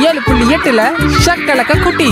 ஏழு புள்ளி எட்டுல ஷக்கலக்க குட்டி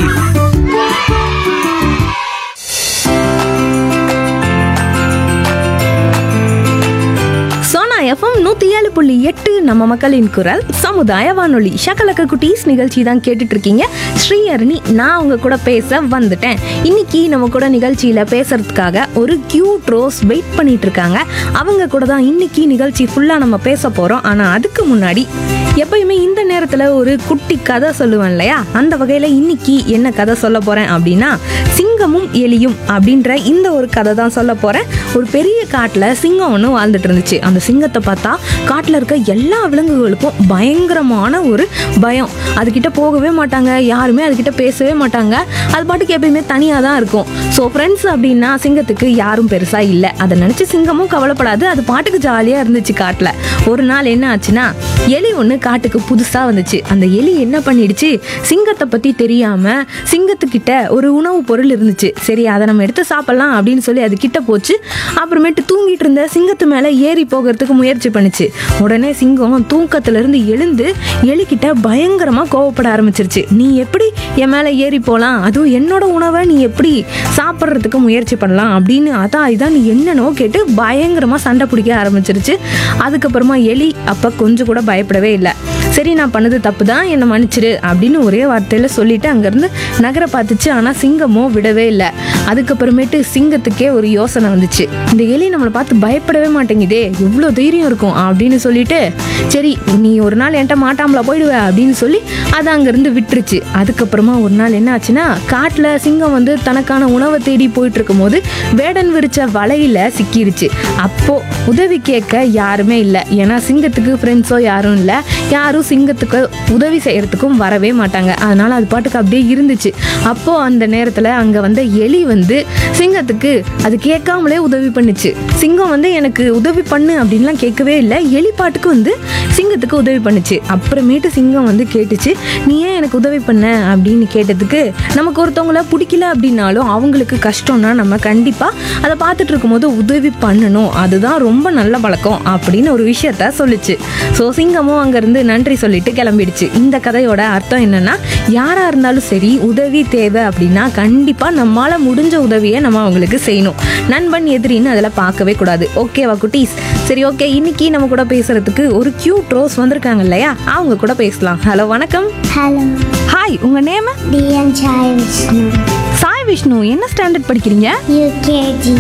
சோனா எஃப்எம் நூத்தி ஏழு புள்ளி எட்டு நம்ம மக்களின் குரல் சமுதாய வானொலி ஷக்கலக்க குட்டீஸ் நிகழ்ச்சி தான் கேட்டுட்டு இருக்கீங்க ஸ்ரீஹரணி நான் உங்க கூட பேச வந்துட்டேன் இன்னைக்கு நம்ம கூட நிகழ்ச்சியில பேசுறதுக்காக ஒரு கியூட் ரோஸ் வெயிட் பண்ணிட்டு இருக்காங்க அவங்க கூட தான் இன்னைக்கு நிகழ்ச்சி ஃபுல்லா நம்ம பேச போறோம் ஆனா அதுக்கு முன்னாடி எப்பயுமே இந்த நேரத்துல ஒரு குட்டி கதை சொல்லுவேன் இல்லையா அந்த வகையில இன்னைக்கு என்ன கதை சொல்ல போறேன் அப்படின்னா சிங்கமும் எலியும் அப்படின்ற இந்த ஒரு கதை தான் சொல்ல போறேன் ஒரு பெரிய காட்டுல சிங்கம் ஒன்று வாழ்ந்துட்டு இருந்துச்சு அந்த சிங்கத்தை பார்த்தா காட்டுல இருக்க எல்லா விலங்குகளுக்கும் பயங்கரமான ஒரு பயம் அதுகிட்ட போகவே மாட்டாங்க யாருமே அதுகிட்ட பேசவே மாட்டாங்க அது பாட்டுக்கு எப்பயுமே தனியாக தான் இருக்கும் ஸோ ஃப்ரெண்ட்ஸ் அப்படின்னா சிங்கத்துக்கு யாரும் பெருசா இல்லை அதை நினைச்சு சிங்கமும் கவலைப்படாது அது பாட்டுக்கு ஜாலியாக இருந்துச்சு காட்டில் ஒரு நாள் என்ன ஆச்சுன்னா எலி ஒன்று காட்டுக்கு புதுசாக வந்துச்சு அந்த எலி என்ன பண்ணிடுச்சு சிங்கத்தை பற்றி தெரியாமல் சிங்கத்துக்கிட்ட ஒரு உணவு பொருள் இருந்துச்சு சரி அதை நம்ம எடுத்து சாப்பிடலாம் அப்படின்னு சொல்லி அது கிட்ட போச்சு அப்புறமேட்டு தூங்கிட்டு இருந்த சிங்கத்து மேலே ஏறி போகிறதுக்கு முயற்சி பண்ணுச்சு உடனே சிங்கம் தூக்கத்திலிருந்து எழுந்து எலிக்கிட்ட பயங்கரமாக கோவப்பட ஆரம்பிச்சிருச்சு நீ எப்படி என் மேலே ஏறி போகலாம் அதுவும் என்னோட உணவை நீ எப்படி சாப்பிட்றதுக்கு முயற்சி பண்ணலாம் அப்படின்னு அதான் இதான் நீ என்னன்னோ கேட்டு பயங்கரமாக சண்டை பிடிக்க ஆரம்பிச்சிருச்சு அதுக்கப்புறமா எலி அப்போ கொஞ்சம் கூட பயப்படவே இல்லை சரி நான் பண்ணது தப்பு தான் என்னை மன்னிச்சிரு அப்படின்னு ஒரே வார்த்தையில் சொல்லிட்டு அங்கேருந்து நகர பார்த்துச்சு ஆனால் சிங்கமோ விடவே இல்லை அதுக்கப்புறமேட்டு சிங்கத்துக்கே ஒரு யோசனை வந்துச்சு இந்த எலி நம்மளை பார்த்து பயப்படவே மாட்டேங்குதே எவ்வளோ தைரியம் இருக்கும் அப்படின்னு சொல்லிட்டு சரி நீ ஒரு நாள் என்கிட்ட மாட்டாமலா போயிடுவ அப்படின்னு சொல்லி அதை அங்கேருந்து விட்டுருச்சு அதுக்கப்புறமா ஒரு நாள் என்ன ஆச்சுன்னா காட்டில் சிங்கம் வந்து தனக்கான உணவை தேடி போயிட்டு இருக்கும்போது வேடன் விரிச்ச வலையில சிக்கிருச்சு அப்போ உதவி கேட்க யாருமே இல்லை ஏன்னா சிங்கத்துக்கு ஃப்ரெண்ட்ஸோ யாரும் இல்லை யாரும் சிங்கத்துக்கு உதவி செய்யறதுக்கும் வரவே மாட்டாங்க அதனால அது பாட்டுக்கு அப்படியே இருந்துச்சு அப்போ அந்த நேரத்தில் அங்கே வந்த எலி வந்து சிங்கத்துக்கு அது கேட்காமலே உதவி பண்ணுச்சு சிங்கம் வந்து எனக்கு உதவி பண்ணு அப்படின்லாம் கேட்கவே இல்லை எலி பாட்டுக்கு வந்து சிங்கத்துக்கு உதவி பண்ணுச்சு அப்புறமேட்டு சிங்கம் வந்து கேட்டுச்சு நீ ஏன் எனக்கு உதவி பண்ண அப்படின்னு கேட்டதுக்கு நமக்கு ஒருத்தவங்கள பிடிக்கல அப்படின்னாலும் அவங்களுக்கு கஷ்டம்னா நம்ம கண்டிப்பாக அதை பார்த்துட்டு இருக்கும்போது உதவி பண்ணணும் அதுதான் ரொம்ப நல்ல பழக்கம் அப்படின்னு ஒரு விஷயத்த சொல்லுச்சு ஸோ சிங்கமும் அங்கேருந்து நன்றி சொல்லிட்டு கிளம்பிடுச்சு இந்த கதையோட அர்த்தம் என்னன்னா யாராக இருந்தாலும் சரி உதவி தேவை அப்படின்னா கண்டிப்பாக நம்மளால் முடிஞ்ச உதவியை நம்ம அவங்களுக்கு செய்யணும் நண்பன் எதிரின்னு அதில் பார்க்கவே கூடாது ஓகேவா குட்டீஸ் சரி ஓகே இன்னைக்கு நம்ம கூட பேசுறதுக்கு ஒரு கியூட் ரோஸ் வந்திருக்காங்க இல்லையா அவங்க கூட பேசலாம் ஹலோ வணக்கம் ஹலோ ஹாய் உங்க நேம் டிஎன் சாய் விஷ்ணு சாய் விஷ்ணு என்ன ஸ்டாண்டர்ட் படிக்கிறீங்க யூகேஜி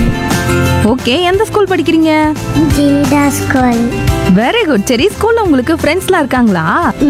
ஓகே எந்த ஸ்கூல் படிக்கிறீங்க ஜீடா ஸ்கூல் வெரி குட் சரி ஸ்கூல்ல உங்களுக்கு ஃப்ரெண்ட்ஸ்லாம் இருக்காங்களா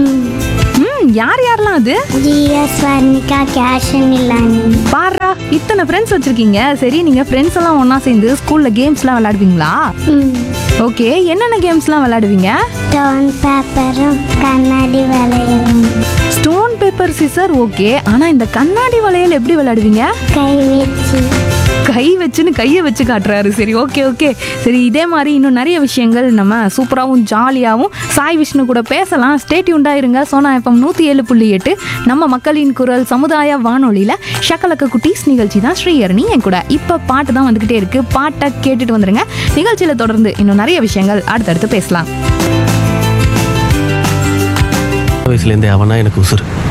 ம் யார் யாரெல்லாம் அது ஜிஎஸ் வர்ணிகா கேஷன் இல்லானி பாருடா இத்தனை ஃப்ரெண்ட்ஸ் வச்சிருக்கீங்க சரி நீங்க ஃப்ரெண்ட்ஸ் எல்லாம் ஒண்ணா சேர்ந்து ஸ்கூல்ல கேம்ஸ்லாம் விளையாடுவீங்களா ஓகே என்னென்ன கேம்ஸ்லாம் விளையாடுவீங்க ஸ்டோன் பேப்பரும் கண்ணாடி வளையலும் ஸ்டோன் பேப்பர் சிசர் ஓகே ஆனா இந்த கண்ணாடி வளையல் எப்படி விளையாடுவீங்க கை வச்சு கை வச்சுன்னு கையை வச்சு காட்டுறாரு சரி ஓகே ஓகே சரி இதே மாதிரி இன்னும் நிறைய விஷயங்கள் நம்ம சூப்பராகவும் ஜாலியாகவும் சாய் விஷ்ணு கூட பேசலாம் ஸ்டேட்யூண்டா இருங்க சோனா எஃப்எம் நூற்றி ஏழு புள்ளி எட்டு நம்ம மக்களின் குரல் சமுதாய வானொலியில் ஷக்கலக்க குட்டீஸ் நிகழ்ச்சி தான் ஸ்ரீஹரணி என் கூட இப்போ பாட்டு தான் வந்துக்கிட்டே இருக்கு பாட்டை கேட்டுட்டு வந்துருங்க நிகழ்ச்சியில் தொடர்ந்து இன்னும் நிறைய விஷயங்கள் அடுத்தடுத்து பேசலாம் வயசுலேருந்தே அவனா எனக்கு உசுறு